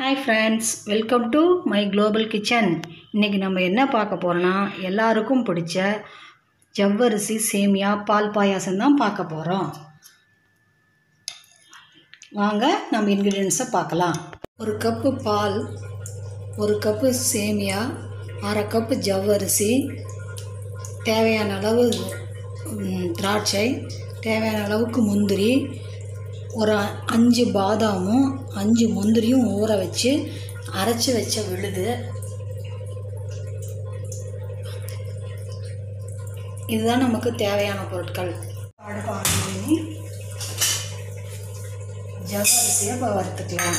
hi friends welcome to my global kitchen இன்றைக்கி நம்ம என்ன பார்க்க போகிறோன்னா எல்லாருக்கும் பிடிச்ச ஜவ்வரிசி சேமியா பால் பாயாசம் தான் பார்க்க போகிறோம் வாங்க நம்ம இன்க்ரீடியன்ஸை பார்க்கலாம் ஒரு கப்பு பால் ஒரு கப்பு சேமியா அரை கப்பு ஜவ்வரிசி தேவையான அளவு ம், திராட்சை தேவையான அளவுக்கு முந்திரி ஒரு அஞ்சு பாதாமும் அஞ்சு முந்திரியும் ஊற வச்சு அரைச்சி வச்ச விழுது இதுதான் நமக்கு தேவையான பொருட்கள் அடுப்பு ஆன் பண்ணி ஜவ்வரிசியை இப்போ வறுத்துக்கலாம்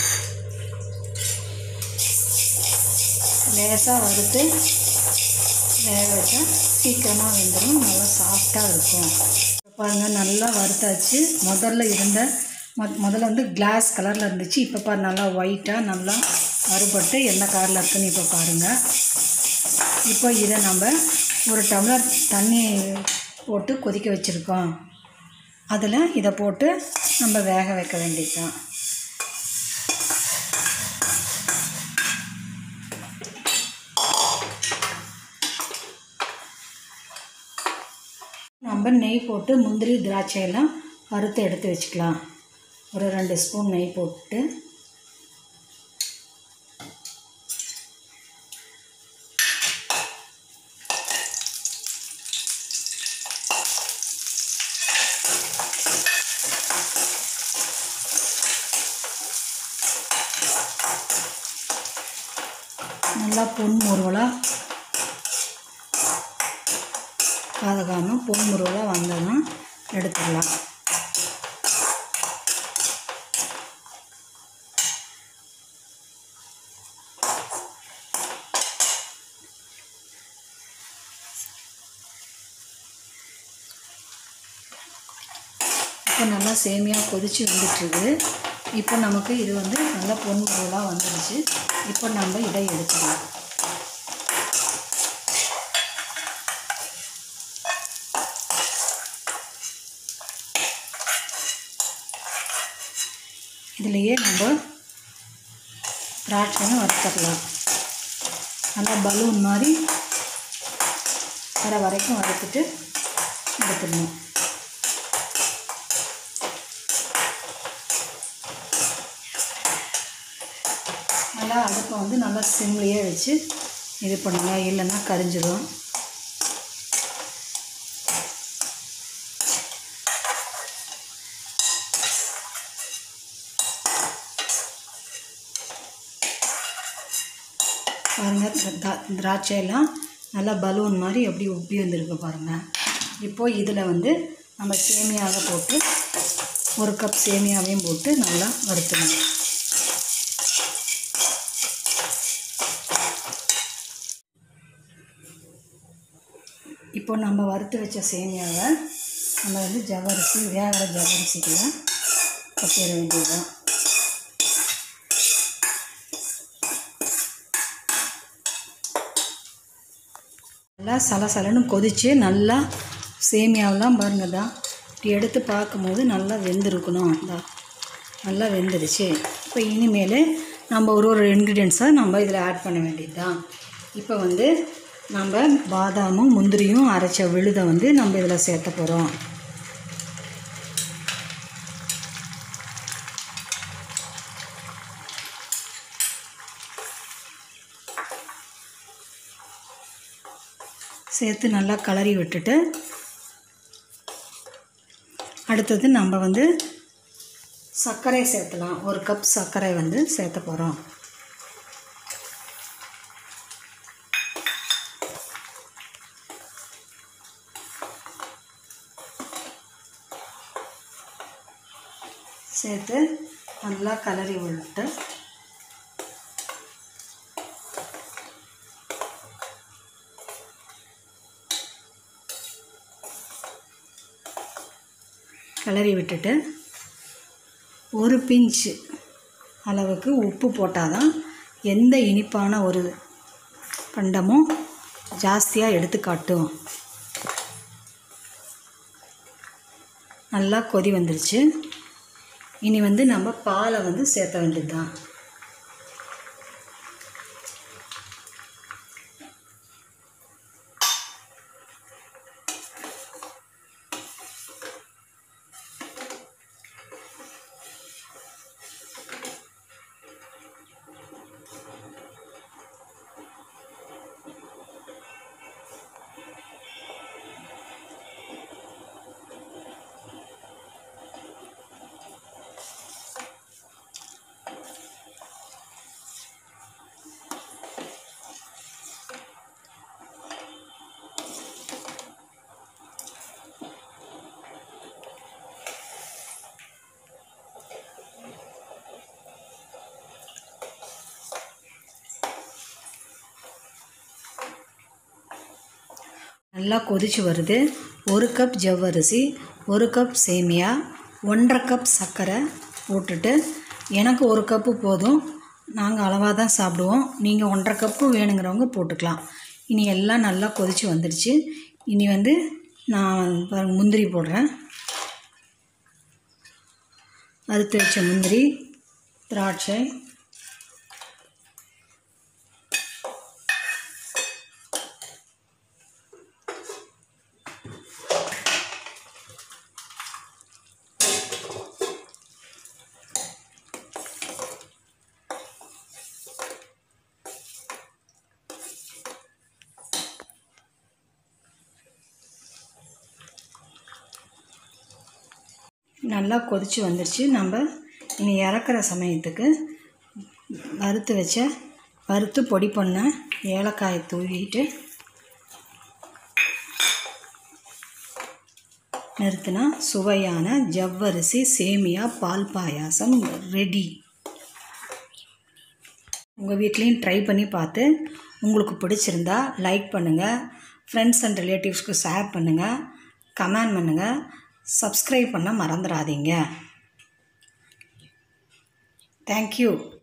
லேசாக வறுத்து வேக வச்சா சீக்கிரமாக வெந்துடும் நல்லா சாஃப்டாக இருக்கும் பாருங்கள் நல்லா வறுத்தாச்சு முதல்ல இருந்த மொ முதல்ல வந்து கிளாஸ் கலரில் இருந்துச்சு இப்போ பாரு நல்லா ஒயிட்டாக நல்லா வறுபட்டு என்ன கலரில் இருக்குன்னு இப்போ பாருங்கள் இப்போ இதை நம்ம ஒரு டம்ளர் தண்ணி போட்டு கொதிக்க வச்சுருக்கோம் அதில் இதை போட்டு நம்ம வேக வைக்க வேண்டியதுதான் நம்ம நெய் போட்டு முந்திரி திராட்சையெல்லாம் வறுத்து எடுத்து வச்சுக்கலாம் ஒரு ரெண்டு ஸ்பூன் நெய் போட்டு நல்லா பொன் முருவலாக பாதகாமல் பொன் முருவலாக வந்ததுன்னா எடுத்துடலாம் இப்போ நல்லா சேமியாக கொதிச்சு வந்துட்டுருக்கு இப்போ நமக்கு இது வந்து நல்லா பொன் முருவலாக வந்துடுச்சு இப்போ நம்ம இதை எடுத்துக்கலாம் இதுலேயே நம்ம திராட்சையும் வறுத்துக்கலாம் நல்லா பலூன் மாதிரி வர வரைக்கும் வறுத்துட்டு எடுத்துடணும் நல்லா அடுப்பை வந்து நல்லா சிம்லேயே வச்சு இது பண்ணுங்க இல்லைன்னா கரிஞ்சிடும் பாருங்கள் திரா- திராட்சையெல்லாம் நல்லா பலூன் மாதிரி எப்படி உப்பி வந்திருக்கு பாருங்கள் இப்போது இதில் வந்து நம்ம சேமியாவை போட்டு ஒரு கப் சேமியாவையும் போட்டு நல்லா வறுத்துடணும் இப்போ நம்ம வறுத்து வச்ச சேமியாவை நம்ம வந்து ஜவ்வரிசி வேகிற ஜவ்வரிசிக்குள்ள கொட்டிட வேண்டியதுதான் நல்லா சலசலன்னு கொதித்து நல்லா சேமியாவெல்லாம் பாருங்க தான் இப்படி எடுத்து பார்க்கும்போது நல்லா வெந்திருக்கணும் இந்த நல்லா வெந்துடுச்சு இப்போ இனிமேல் நம்ம ஒரு ஒரு இன்க்ரீடியன்ஸாக நம்ம இதில் ஆட் பண்ண வேண்டியது தான் இப்போ வந்து நம்ம பாதாமும் முந்திரியும் அரைச்ச விழுதை வந்து நம்ம இதில் சேர்த்த போகிறோம் சேர்த்து நல்லா கலரி விட்டுட்டு அடுத்தது நம்ம வந்து சர்க்கரை சேர்த்தலாம் ஒரு கப் சர்க்கரை வந்து சேர்த்த போகிறோம் சேர்த்து நல்லா கலரி விட்டு கிளறி விட்டுட்டு ஒரு பிஞ்சு அளவுக்கு உப்பு போட்டால் தான் எந்த இனிப்பான ஒரு பண்டமும் ஜாஸ்தியாக எடுத்து காட்டும் நல்லா கொதி வந்துருச்சு இனி வந்து நம்ம பாலை வந்து சேர்த்த வேண்டியது தான் நல்லா கொதிச்சு வருது ஒரு கப் ஜவ்வரிசி ஒரு கப் சேமியா ஒன்றரை கப் சர்க்கரை போட்டுட்டு எனக்கு ஒரு கப்பு போதும் நாங்கள் அளவாக தான் சாப்பிடுவோம் நீங்கள் ஒன்றரை கப்பு வேணுங்கிறவங்க போட்டுக்கலாம் இனி எல்லாம் நல்லா கொதிச்சு வந்துடுச்சு இனி வந்து நான் பாருங்க முந்திரி போடுறேன் அறுத்து வச்ச முந்திரி திராட்சை நல்லா கொதிச்சு வந்துடுச்சு நம்ம இனி இறக்குற சமயத்துக்கு வறுத்து வச்ச வறுத்து பொடி பண்ண ஏலக்காயை தூவிட்டு நிறுத்தினா சுவையான ஜவ்வரிசி சேமியா பால் பாயாசம் ரெடி உங்கள் வீட்லேயும் ட்ரை பண்ணி பார்த்து உங்களுக்கு பிடிச்சிருந்தா லைக் பண்ணுங்கள் ஃப்ரெண்ட்ஸ் அண்ட் ரிலேட்டிவ்ஸ்க்கு ஷேர் பண்ணுங்கள் கமெண்ட் பண்ணுங்கள் சப்ஸ்கிரைப் பண்ண மறந்துடாதீங்க தேங்க்யூ